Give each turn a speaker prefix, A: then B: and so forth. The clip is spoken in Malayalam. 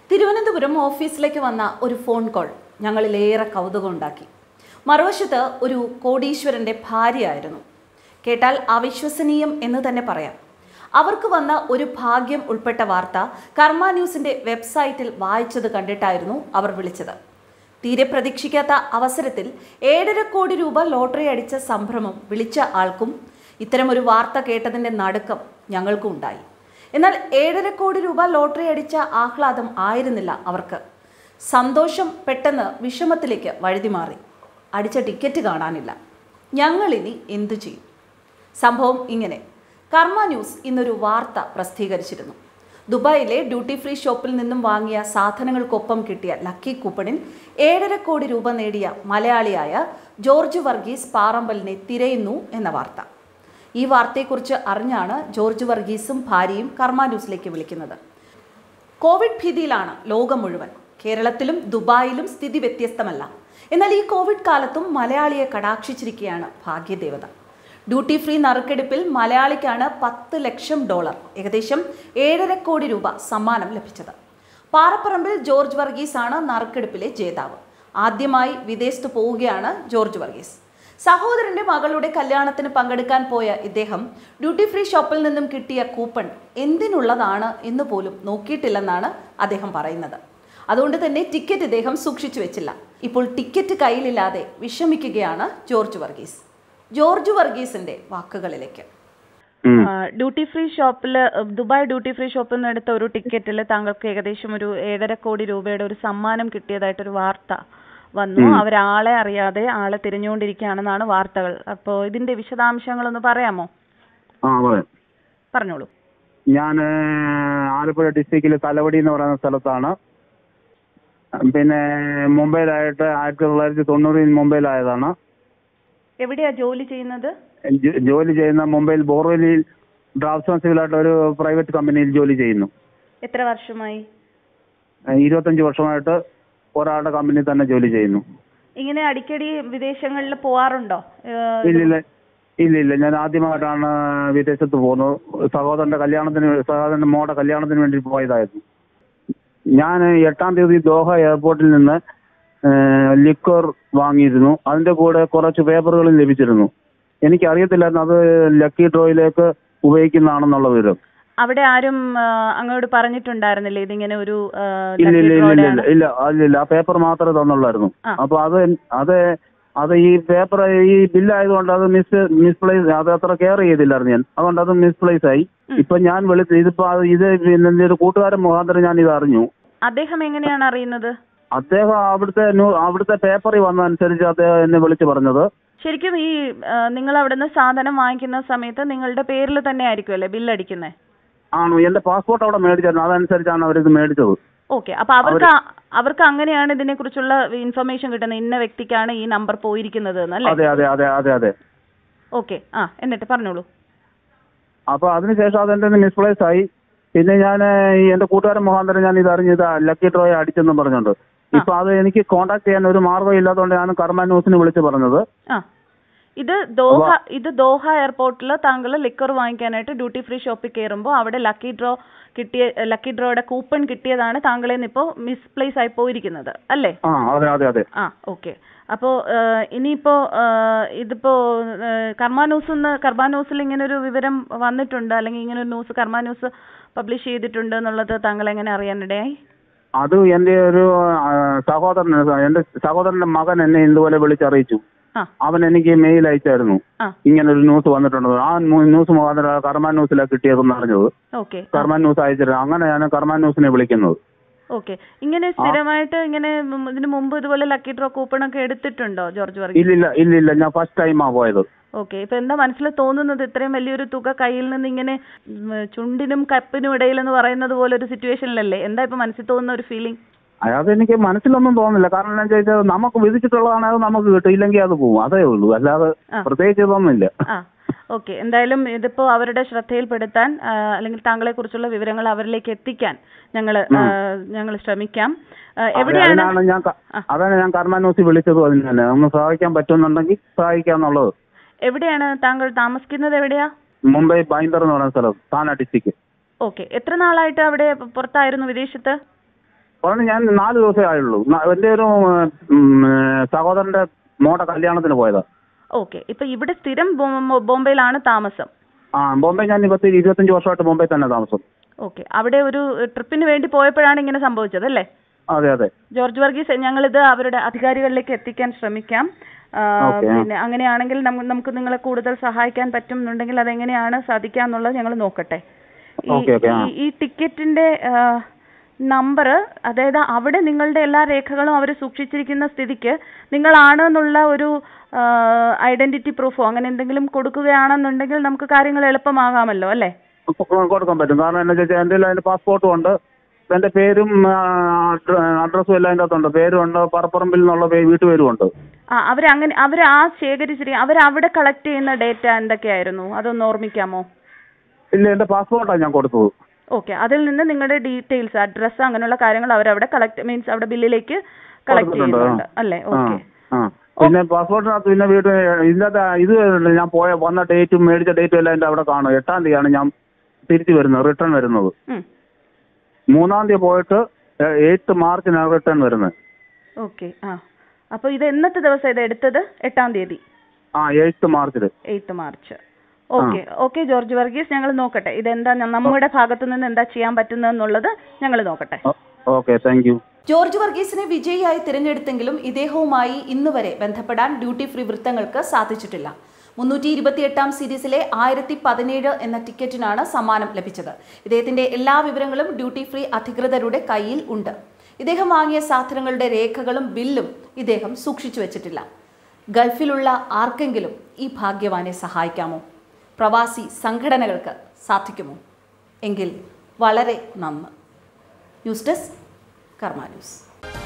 A: തിരുവനന്തപുരം ഓഫീസിലേക്ക് വന്ന ഒരു ഫോൺ കോൾ ഞങ്ങളിലേറെ കൗതുകമുണ്ടാക്കി മറുവശത്ത് ഒരു കോടീശ്വരന്റെ ഭാര്യയായിരുന്നു കേട്ടാൽ അവിശ്വസനീയം എന്ന് തന്നെ പറയാം അവർക്ക് വന്ന ഒരു ഭാഗ്യം ഉൾപ്പെട്ട വാർത്ത കർമ്മ ന്യൂസിന്റെ വെബ്സൈറ്റിൽ വായിച്ചത് കണ്ടിട്ടായിരുന്നു അവർ വിളിച്ചത് തീരെ പ്രതീക്ഷിക്കാത്ത അവസരത്തിൽ ഏഴര കോടി രൂപ ലോട്ടറി അടിച്ച സംഭ്രമം വിളിച്ച ആൾക്കും ഇത്തരമൊരു വാർത്ത കേട്ടതിന്റെ നടുക്കം ഞങ്ങൾക്കും ഉണ്ടായി എന്നാൽ ഏഴര കോടി രൂപ ലോട്ടറി അടിച്ച ആഹ്ലാദം ആയിരുന്നില്ല അവർക്ക് സന്തോഷം പെട്ടെന്ന് വിഷമത്തിലേക്ക് വഴുതി മാറി അടിച്ച ടിക്കറ്റ് കാണാനില്ല ഞങ്ങളിനി എന്തു ചെയ്യും സംഭവം ഇങ്ങനെ കർമ്മ ന്യൂസ് ഇന്നൊരു വാർത്ത പ്രസിദ്ധീകരിച്ചിരുന്നു ദുബായിലെ ഡ്യൂട്ടി ഫ്രീ ഷോപ്പിൽ നിന്നും വാങ്ങിയ സാധനങ്ങൾക്കൊപ്പം കിട്ടിയ ലക്കി കൂപ്പണിൽ ഏഴര കോടി രൂപ നേടിയ മലയാളിയായ ജോർജ് വർഗീസ് പാറമ്പലിനെ തിരയുന്നു എന്ന വാർത്ത ഈ വാർത്തയെക്കുറിച്ച് അറിഞ്ഞാണ് ജോർജ് വർഗീസും ഭാര്യയും കർമ്മ ന്യൂസിലേക്ക് വിളിക്കുന്നത് കോവിഡ് ഭീതിയിലാണ് ലോകം മുഴുവൻ കേരളത്തിലും ദുബായിലും സ്ഥിതി വ്യത്യസ്തമല്ല എന്നാൽ ഈ കോവിഡ് കാലത്തും മലയാളിയെ കടാക്ഷിച്ചിരിക്കുകയാണ് ഭാഗ്യദേവത ഡ്യൂട്ടി ഫ്രീ നറുക്കെടുപ്പിൽ മലയാളിക്കാണ് പത്ത് ലക്ഷം ഡോളർ ഏകദേശം ഏഴര കോടി രൂപ സമ്മാനം ലഭിച്ചത് പാറപ്പറമ്പിൽ ജോർജ് വർഗീസ് ആണ് നറുക്കെടുപ്പിലെ ജേതാവ് ആദ്യമായി വിദേശത്ത് പോവുകയാണ് ജോർജ് വർഗീസ് സഹോദരന്റെ മകളുടെ കല്യാണത്തിന് പങ്കെടുക്കാൻ പോയ ഇദ്ദേഹം ഡ്യൂട്ടി ഫ്രീ ഷോപ്പിൽ നിന്നും കിട്ടിയ കൂപ്പൺ എന്തിനുള്ളതാണ് എന്ന് പോലും നോക്കിയിട്ടില്ലെന്നാണ് അദ്ദേഹം പറയുന്നത് അതുകൊണ്ട് തന്നെ ടിക്കറ്റ് ഇദ്ദേഹം സൂക്ഷിച്ചു വെച്ചില്ല ഇപ്പോൾ ടിക്കറ്റ് കയ്യിലില്ലാതെ വിഷമിക്കുകയാണ് ജോർജ് വർഗീസ് ജോർജ് വർഗീസിന്റെ വാക്കുകളിലേക്ക്
B: ഉം.
C: ഡ്യൂട്ടി ഫ്രീ ഷോപ്പിൽ ദുബായ് ഡ്യൂട്ടി ഫ്രീ ഷോപ്പിൽ നിന്ന് എടുത്ത ഒരു ടിക്കറ്റിൽ താങ്കൾക്ക് ഏകദേശം ഒരു ഏഴര കോടി രൂപയുടെ ഒരു സമ്മാനം കിട്ടിയതായിട്ടൊരു വാർത്ത വന്നു അവരാളെ അറിയാതെ ആളെ തിരഞ്ഞുകൊണ്ടിരിക്കുകയാണെന്നാണ് വാർത്തകൾ അപ്പോൾ ഇതിന്റെ വിശദാംശങ്ങളൊന്ന് പറയാമോ
B: ആ പറയാം
C: പറഞ്ഞോളൂ
B: ഞാൻ ആലപ്പുഴ ഡിസ്ട്രിക്റ്റിൽ തലവടി എന്ന് പറയുന്ന സ്ഥലത്താണ് പിന്നെ മുംബൈയിലായിട്ട് ആയിരത്തി തൊള്ളായിരത്തി തൊണ്ണൂറിൽ മുംബൈയിലായതാണ്
C: എവിടെയാ ജോലി ചെയ്യുന്നത്
B: ജോ- ജോലി ചെയ്യുന്ന മുംബൈയിൽ ബോർവെലിയിൽ ഡ്രാഫ്റ്റ്സ്മാൻ സിവിലായിട്ട് ഒരു പ്രൈവറ്റ് കമ്പനിയിൽ ജോലി ചെയ്യുന്നു
C: എത്ര വർഷമായി
B: ഇരുപത്തഞ്ച് വർഷമായിട്ട് ഒരാളുടെ കമ്പനിയിൽ തന്നെ ജോലി ചെയ്യുന്നു
C: ഇങ്ങനെ അടിക്കടി വിദേശങ്ങളിൽ പോവാറുണ്ടോ ഏഹ്,
B: ഇല്ലില്ല ഇല്ലില്ല ഞാൻ ആദ്യമായിട്ടാണ് വിദേശത്ത് പോകുന്നത് സഹോദരന്റെ കല്യാണത്തിന് സഹോദരന്റെ മോടെ കല്യാണത്തിന് വേണ്ടി പോയതായിരുന്നു ഞാൻ എട്ടാം തീയതി ദോഹ എയർപോർട്ടിൽ നിന്ന് ലിക്വർ വാങ്ങിയിരുന്നു അതിന്റെ കൂടെ കുറച്ച് പേപ്പറുകളും ലഭിച്ചിരുന്നു എനിക്ക് അറിയത്തില്ലായിരുന്നു അത് ലക്കി ഡ്രോയിലേക്ക് ഉപയോഗിക്കുന്നതാണെന്നുള്ള വിവരം
C: അവിടെ ആരും ആ, അങ്ങോട്ട് പറഞ്ഞിട്ടുണ്ടായിരുന്നില്ലേ ഇതിങ്ങനെ ഒരു ആ,
B: ഇല്ല
C: lucky
B: ഇല്ല
C: draw
B: ഇല്ല
C: യുടെ
B: ഇല്ല ഇല്ല ഇല്ല ഇല്ല ആ പേപ്പർ മാത്രമേ തന്നുള്ളായിരുന്നു
C: ആ.
B: അപ്പൊ അത് അത് അത് ഈ പേപ്പർ ഈ ബില്ലായതുകൊണ്ട് അത് മിസ് മിസ്പ്ലേസ് അത് അത്ര കെയർ ചെയ്തില്ലായിരുന്നു ഞാൻ അതുകൊണ്ട് അത് മിസ്പ്ലേസ് ആയി ഇപ്പൊ ഞാൻ വിളിച്ച് ഇതിപ്പോ അത് ഇത് പിന്നെ എന്റെ ഒരു കൂട്ടുകാരൻ മുഖാന്തരം ഞാൻ ഇത് അറിഞ്ഞു
C: അദ്ദേഹം എങ്ങനെയാണ് അറിയുന്നത്
B: അദ്ദേഹം അവിടുത്തെ ന്യൂ- അവിടുത്തെ പേപ്പറിൽ വന്നതനുസരിച്ച് അദ്ദേഹം എന്നെ വിളിച്ചു പറഞ്ഞത്
C: ശരിക്കും ഈ ആ, നിങ്ങൾ അവിടുന്ന് സാധനം വാങ്ങിക്കുന്ന സമയത്ത് നിങ്ങളുടെ പേരിൽ തന്നെ ആയിരിക്കുമല്ലേ ബില്ലടിക്കുന്നത്
B: ആണോ എന്റെ പാസ്പോർട്ട് അവിടെ മേടിച്ചായിരുന്നു അതനുസരിച്ചാണ് അവരിത് മേടിച്ചത്
C: ഓക്കെ അപ്പൊ അവർക്ക് ആ- അവർക്ക് അങ്ങനെയാണ് ഇതിനെ കുറിച്ചുള്ള ഇൻഫർമേഷൻ കിട്ടുന്നത് ഇന്ന വ്യക്തിക്കാണ് ഈ നമ്പർ പോയിരിക്കുന്നത് എന്നല്ലേ
B: അതെ അതെ അതെ അതെ അതെ
C: ഓക്കെ ആ എന്നിട്ട് പറഞ്ഞോളൂ
B: അപ്പൊ അതിനുശേഷം അതെന്റെ മിസ്പ്ലേസ് ആയി പിന്നെ ഞാൻ ഈ എന്റെ കൂട്ടുകാരൻ മുഖാന്തരം ഞാൻ ഇത് അറിഞ്ഞ് ഇത് ലക്കി ഡ്രോയെ അടിച്ചെന്നും പറഞ്ഞുണ്ട് ഇപ്പൊ അത് എനിക്ക് കോണ്ടാക്ട് ചെയ്യാൻ ഒരു മാർഗ്ഗം ഇല്ലാത്തതുകൊണ്ട് ഞാൻ കർമ്മ ന്യൂസിന് വിളിച്ച് പറഞ്ഞത്
C: ആ ഇത് ദോഹ ഇത് ദോഹ എയർപോർട്ടിൽ താങ്കൾ ലിക്കർ വാങ്ങിക്കാനായിട്ട് ഡ്യൂട്ടി ഫ്രീ ഷോപ്പിൽ കയറുമ്പോൾ അവിടെ ലക്കി ഡ്രോ കിട്ടിയ ലക്കി ഡ്രോയുടെ കൂപ്പൺ കിട്ടിയതാണ് താങ്കളെ ഇപ്പോൾ മിസ്പ്ലേസ് ആയി പോയിരിക്കുന്നത് അല്ലേ
B: ആ അതെ അതെ അതെ
C: ആ ഓക്കെ അപ്പോൾ ഇനിയിപ്പോ ഏഹ്, ഇതിപ്പോ ഏഹ്, കർമ്മ ന്യൂസ് എന്ന് കർമ്മ ന്യൂസിൽ ഇങ്ങനെ ഒരു വിവരം വന്നിട്ടുണ്ട് അല്ലെങ്കിൽ ഇങ്ങനെ ഒരു ന്യൂസ് കർമ്മ ന്യൂസ് പബ്ലിഷ് ചെയ്തിട്ടുണ്ട് എന്നുള്ളത് താങ്കൾ എങ്ങനെ അറിയാനിടയായി
B: അത് എന്റെ ഒരു ആ, സഹോദരൻ എന്റെ സഹോദരന്റെ മകൻ എന്നെ ഇതുപോലെ വിളിച്ചറിയിച്ചു
C: ആ
B: അവൻ എനിക്ക് മെയിൽ അയച്ചായിരുന്നു
C: ആ
B: ഇങ്ങനെ ഒരു ന്യൂസ് വന്നിട്ടുണ്ട് ആ ന്യൂ- ന്യൂസ് മുഖാന്തരം കർമ്മ ന്യൂസിലാണ് കിട്ടിയതെന്ന് അറിഞ്ഞത്
C: ഓക്കെ
B: കർമ്മ ന്യൂസ് അയച്ചിരുന്നു അങ്ങനെയാണ് കർമ്മ ന്യൂസിനെ വിളിക്കുന്നത്
C: ഓക്കെ ഇങ്ങനെ സ്ഥിരമായിട്ട് ഇങ്ങനെ മുമ്പ് ഇതിന് മുമ്പ് ഇതുപോലെ ലക്കി ഡ്രോ കൂപ്പൺ ഒക്കെ എടുത്തിട്ടുണ്ടോ ജോർജ് വർഗീസ്
B: ഇല്ലില്ല ഇല്ലില്ല ഞാൻ ഫസ്റ്റ് ടൈമാ പോയത്
C: ഓക്കെ ഇപ്പൊ എന്താ മനസ്സിൽ തോന്നുന്നത് ഇത്രയും വലിയൊരു തുക കയ്യിൽ നിന്ന് ഇങ്ങനെ ഉം, ചുണ്ടിനും കപ്പിനും ഇടയിൽ എന്ന് പറയുന്നത് പോലെ ഒരു സിറ്റുവേഷനിലല്ലേ എന്താ ഇപ്പൊ മനസ്സിൽ തോന്നുന്ന ഒരു ഫീലിംഗ്
B: അതെനിക്ക് മനസ്സിലൊന്നും തോന്നുന്നില്ല കാരണം എന്താ ചോദിച്ചാൽ നമുക്ക് വിധിച്ചിട്ടുള്ളതാണ് അത് നമുക്ക് കിട്ടും ഇല്ലെങ്കിൽ അത് പോകും അതേ ഉള്ളൂ അല്ലാതെ
C: ആ.
B: പ്രത്യേകിച്ച് ഇതൊന്നുമില്ല
C: ആ ഓക്കെ എന്തായാലും ഇതിപ്പോ അവരുടെ ശ്രദ്ധയിൽപ്പെടുത്താൻ ആ, അല്ലെങ്കിൽ താങ്കളെ കുറിച്ചുള്ള വിവരങ്ങൾ അവരിലേക്ക് എത്തിക്കാൻ ഞങ്ങൾ ഞങ്ങൾ ശ്രമിക്കാം ആ, എവിടെയാണ്
B: അതിനാണ് ഞാൻ ക-
C: ആ.
B: അതാണ് ഞാൻ കർമ്മ ന്യൂസിൽ വിളിച്ചത് അതിന് തന്നെ ഒന്ന് സഹായിക്കാൻ പറ്റുന്നുണ്ടെങ്കിൽ സഹായിക്കാന്നുള്ളത്
C: എവിടെയാണ് താങ്കൾ താമസിക്കുന്നത് എവിടെയാ
B: മുംബൈ ബൈന്ദർ എന്ന് പറയുന്ന സ്ഥലം താന ഡിസ്ട്രിക്ട്
C: ഓക്കെ എത്ര നാളായിട്ട് അവിടെ പുറത്തായിരുന്നു വിദേശത്ത്
B: പറഞ്ഞ് ഞാൻ നാല് ദിവസമേ ആയുള്ളൂ ന- എൻ്റെ ഒരു ഉം, സഹോദരന്റെ മോടെ കല്യാണത്തിന് പോയതാ
C: ഓക്കെ ഇപ്പൊ ഇവിടെ സ്ഥിരം ബോ- ബോംബെയിലാണ് താമസം
B: ആ ബോംബെ ഞാൻ ഇരുപത്തി ഇരുപത്തഞ്ച് വർഷമായിട്ട് ബോംബെ തന്നെ താമസം
C: ഓക്കെ അവിടെ ഒരു ട്രിപ്പിന് വേണ്ടി പോയപ്പോഴാണ് ഇങ്ങനെ സംഭവിച്ചത് അല്ലേ
B: അതെ അതെ
C: ജോർജ് വർഗീസ് ഞങ്ങളിത് അവരുടെ അധികാരികളിലേക്ക് എത്തിക്കാൻ ശ്രമിക്കാം ആ,
B: ഓക്കെ, ആ.
C: പിന്നെ അങ്ങനെയാണെങ്കിൽ നമ്മ- നമുക്ക് നിങ്ങളെ കൂടുതൽ സഹായിക്കാൻ പറ്റുന്നുണ്ടെങ്കിൽ അതെങ്ങനെയാണ് സാധിക്കുക എന്നുള്ളത് ഞങ്ങൾ നോക്കട്ടെ ഈ-
B: ഓക്കെ, ഓക്കെ, ആ.
C: ഈ- ഈ ടിക്കറ്റിന്റെ നമ്പർ അതായത് അവിടെ നിങ്ങളുടെ എല്ലാ രേഖകളും അവർ സൂക്ഷിച്ചിരിക്കുന്ന സ്ഥിതിക്ക് നിങ്ങളാണ് എന്നുള്ള ഒരു ഐഡന്റിറ്റി പ്രൂഫോ അങ്ങനെ എന്തെങ്കിലും കൊടുക്കുകയാണെന്നുണ്ടെങ്കിൽ നമുക്ക് കാര്യങ്ങൾ എളുപ്പമാകാമല്ലോ അല്ലേ
B: കൊ- കൊടുക്കാൻ പറ്റും കാരണം എന്താ വെച്ചാൽ എൻ്റെ അതിന്റെ പാസ്പോർട്ടും ഉണ്ട് എൻ്റെ പേരും അഡ്രസ്സും എല്ലാം അതിൻ്റെ അകത്തുണ്ട് പേരും ഉണ്ട് പറപ്പറമ്പിൽ നിന്നുള്ള പേ- വീട്ടുപേരും ഉണ്ട്
C: ആ അവരങ്ങനെ അവർ ആ ശേഖരിച്ചിരിക്കുന്ന അവരവിടെ കളക്ട് ചെയ്യുന്ന ഡേറ്റ എന്തൊക്കെയായിരുന്നു അതൊന്ന് ഓർമ്മിക്കാമോ
B: ഇല്ല എൻ്റെ പാസ്പോർട്ടാണ് ഞാൻ കൊടുത്തത്
C: ഓക്കെ അതിൽ നിന്ന് നിങ്ങളുടെ ഡീറ്റെയിൽസ് അഡ്രസ്സ് അങ്ങനെയുള്ള കാര്യങ്ങൾ അവരവിടെ കളക്ട് മീൻസ് അവിടെ ബില്ലിലേക്ക് കളക്ട്
B: കൊടുത്തിട്ടുണ്ട്,
C: ചെയ്യുന്നുണ്ട് അല്ലേ
B: ആ
C: ഓക്കെ
B: ആ പിന്നെ പാസ്പോർട്ടിനകത്ത് പിന്നെ വീട് ഇതിനകത്ത് ഇത് ഞാൻ പോയ വന്ന ഡേറ്റും മേടിച്ച ഡേറ്റും എല്ലാം എൻ്റെ അവിടെ കാണും എട്ടാം തീയതിയാണ് ഞാൻ തിരിച്ചു വരുന്നത് റിട്ടേൺ വരുന്നത് മൂന്നാം തീയതി പോയിട്ട് എയ്ത്ത് മാർച്ചിനാണ് റിട്ടേൺ വരുന്നത്
C: ഓക്കെ ആ അപ്പോൾ ഇത് എന്നത്തെ ദിവസം ഇത് എടുത്തത് എട്ടാം തീയതി
B: ആ എയ്ത്ത് മാർച്ചിൽ
C: eighth March okay okay George Varghese ഞങ്ങൾ നോക്കട്ടെ ഇതെന്താ ന- നമ്മുടെ ഭാഗത്തു നിന്ന് എന്താ ചെയ്യാൻ പറ്റുന്നതെന്നുള്ളത് ഞങ്ങൾ നോക്കട്ടെ
B: ഓക്കെ താങ്ക് യു
A: ജോർജ് വർഗീസിനെ വിജയിയായി തിരഞ്ഞെടുത്തെങ്കിലും ഇദ്ദേഹവുമായി ഇന്ന് വരെ ബന്ധപ്പെടാൻ ഡ്യൂട്ടി ഫ്രീ വൃത്തങ്ങൾക്ക് സാധിച്ചിട്ടില്ല മുന്നൂറ്റി ഇരുപത്തിയെട്ടാം സീരീസിലെ ആയിരത്തി പതിനേഴ് എന്ന ടിക്കറ്റിനാണ് സമ്മാനം ലഭിച്ചത് ഇദ്ദേഹത്തിന്റെ എല്ലാ വിവരങ്ങളും ഡ്യൂട്ടി ഫ്രീ അധികൃതരുടെ കയ്യിൽ ഉണ്ട് ഇദ്ദേഹം വാങ്ങിയ സാധനങ്ങളുടെ രേഖകളും ബില്ലും ഇദ്ദേഹം സൂക്ഷിച്ചു വെച്ചിട്ടില്ല ഗൾഫിലുള്ള ആർക്കെങ്കിലും ഈ ഭാഗ്യവാനെ സഹായിക്കാമോ പ്രവാസി സംഘടനകൾക്ക് സാധിക്കുമോ എങ്കിൽ വളരെ നന്ന് ന്യൂസ് ഡെസ്ക് കർമ്മ ന്യൂസ്